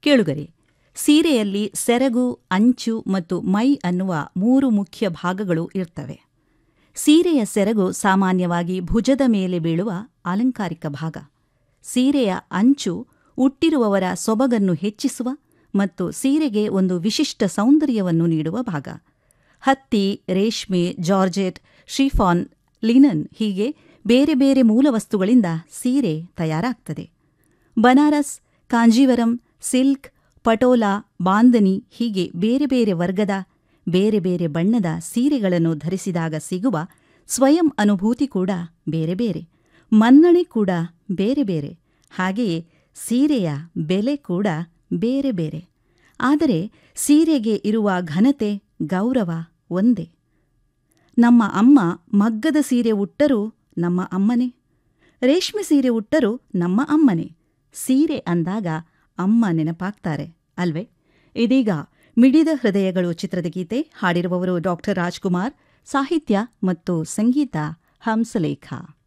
ಕೇಳುಗರೆ ಸೀರೆಯಲ್ಲಿ ಸೆರಗು ಅಂಚು ಮತ್ತು ಮೈ ಅನ್ನುವ ಮೂರು ಮುಖ್ಯ ಭಾಗಗಳು ಇರ್ತವೆ ಸೀರೆಯ ಸೆರಗು ಸಾಮಾನ್ಯವಾಗಿ ಭುಜದ ಮೇಲೆ ಬೀಳುವ ಅಲಂಕಾರಿಕ ಭಾಗ ಸೀರೆಯ ಅಂಚು ಉಟ್ಟಿರುವವರ ಸೊಬಗನ್ನು ಹೆಚ್ಚಿಸುವ ಮತ್ತು ಸೀರೆಗೆ ಒಂದು ವಿಶಿಷ್ಟ ಸೌಂದರ್ಯವನ್ನು ನೀಡುವ ಭಾಗ ಹತ್ತಿ ರೇಷ್ಮೆ ಜಾರ್ಜೆಟ್ ಶ್ರೀಫಾನ್ ಲಿನನ್ ಹೀಗೆ ಬೇರೆ ಬೇರೆ ಮೂಲವಸ್ತುಗಳಿಂದ ಸೀರೆ ತಯಾರಾಗ್ತದೆ ಬನಾರಸ್ ಕಾಂಜೀವರಂ ಸಿಲ್ಕ್ ಪಟೋಲಾ ಬಾಂದನಿ ಹೀಗೆ ಬೇರೆ ಬೇರೆ ವರ್ಗದ ಬೇರೆ ಬೇರೆ ಬಣ್ಣದ ಸೀರೆಗಳನ್ನು ಧರಿಸಿದಾಗ ಸಿಗುವ ಸ್ವಯಂ ಅನುಭೂತಿ ಕೂಡ ಬೇರೆ ಬೇರೆ ಮನ್ನಣೆ ಕೂಡ ಬೇರೆ ಬೇರೆ ಹಾಗೆಯೇ ಸೀರೆಯ ಬೆಲೆ ಕೂಡ ಬೇರೆ ಬೇರೆ ಆದರೆ ಸೀರೆಗೆ ಇರುವ ಘನತೆ ಗೌರವ ಒಂದೇ ನಮ್ಮ ಅಮ್ಮ ಮಗ್ಗದ ಸೀರೆ ಉಟ್ಟರೂ ನಮ್ಮ ಅಮ್ಮನೇ ರೇಷ್ಮೆ ಸೀರೆ ಉಟ್ಟರೂ ನಮ್ಮ ಅಮ್ಮನೇ ಸೀರೆ ಅಂದಾಗ ಅಮ್ಮ ನೆನಪಾಗ್ತಾರೆ ಅಲ್ವೇ ಇದೀಗ ಮಿಡಿದ ಹೃದಯಗಳು ಚಿತ್ರದ ಗೀತೆ ಹಾಡಿರುವವರು ಡಾಕ್ಟರ್ ರಾಜ್ಕುಮಾರ್ ಸಾಹಿತ್ಯ ಮತ್ತು ಸಂಗೀತ ಹಂಸಲೇಖ